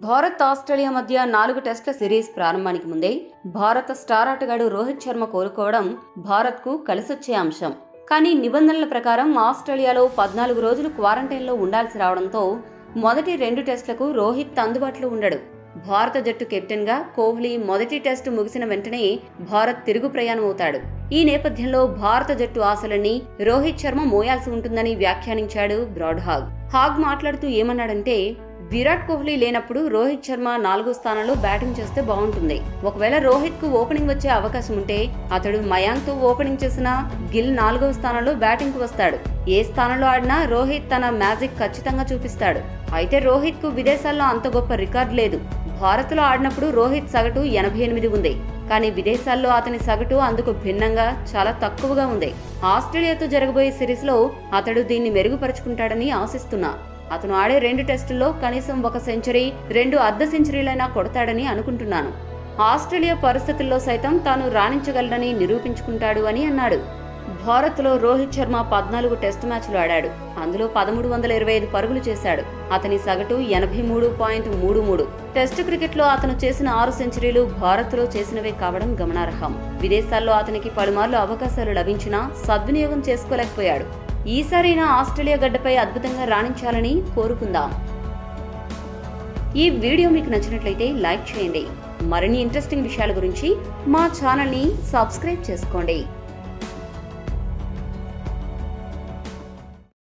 Bharat Australia మధ్య నాలుగు టెస్టుల సిరీస్ ప్రారంభానికి ముందే భారత స్టార్ ఆటగాడు రోహిత్ శర్మ కోలుకోవడం భారత్కు కలిసొచ్చే అంశం కానీ నిబంధనల ప్రకారం ఆస్ట్రేలియాలో పద్నాలుగు రోజులు క్వారంటైన్లో ఉండాల్సి రావడంతో మొదటి రెండు టెస్టులకు రోహిత్ అందుబాటులో ఉండడు భారత జట్టు కెప్టెన్గా కోహ్లీ మొదటి టెస్టు ముగిసిన వెంటనే భారత్ తిరుగు ప్రయాణం అవుతాడు ఈ నేపథ్యంలో భారత జట్టు ఆశలన్నీ రోహిత్ శర్మ మోయాల్సి ఉంటుందని వ్యాఖ్యానించాడు బ్రాడ్ హాగ్ హాగ్ మాట్లాడుతూ ఏమన్నాడంటే విరాట్ కోహ్లీ లేనప్పుడు రోహిత్ శర్మ నాలుగో స్థానంలో బ్యాటింగ్ చేస్తే బాగుంటుంది ఒకవేళ రోహిత్ కు ఓపెనింగ్ వచ్చే అవకాశం ఉంటే అతడు మయాంక్ తో ఓపెనింగ్ చేసిన గిల్ నాలుగవ స్థానంలో బ్యాటింగ్ కు వస్తాడు ఏ స్థానంలో ఆడినా రోహిత్ తన మ్యాజిక్ ఖచ్చితంగా చూపిస్తాడు అయితే రోహిత్ కు విదేశాల్లో అంత గొప్ప రికార్డు లేదు భారత్లో ఆడినప్పుడు రోహిత్ సగటు ఎనభై ఎనిమిది ఉంది కానీ విదేశాల్లో అతని సగటు అందుకు భిన్నంగా చాలా తక్కువగా ఉంది ఆస్ట్రేలియాతో జరగబోయే సిరీస్ లో అతడు దీన్ని మెరుగుపరుచుకుంటాడని ఆశిస్తున్నా అతను ఆడే రెండు టెస్టుల్లో కనీసం ఒక సెంచరీ రెండు అర్ధ సెంచరీలైనా కొడతాడని అనుకుంటున్నాను ఆస్ట్రేలియా పరిస్థితుల్లో సైతం తాను రాణించగలడని నిరూపించుకుంటాడు అని అన్నాడు భారత్లో రోహిత్ శర్మ పద్నాలుగు టెస్టు మ్యాచ్లు ఆడాడు అందులో పదమూడు వందల ఇరవై ఐదు పరుగులు చేశాడు అతని సగటు ఎనభై మూడు పాయింట్ మూడు మూడు టెస్టు క్రికెట్లో అతను చేసిన ఆరు సెంచరీలు భారత్లో చేసినవే కావడం గమనార్హం విదేశాల్లో అతనికి పలుమార్లు అవకాశాలు లభించినా సద్వినియోగం చేసుకోలేకపోయాడు ఈసారైనా ఆస్ట్రేలియా గడ్డపై అద్భుతంగా రాణించాలని కోరుకుందాం ఈ వీడియో మీకు నచ్చినట్లయితే లైక్ చేయండి మరిన్ని ఇంట్రెస్టింగ్ విషయాల గురించి మా ఛానల్ని సబ్స్క్రైబ్ చేసుకోండి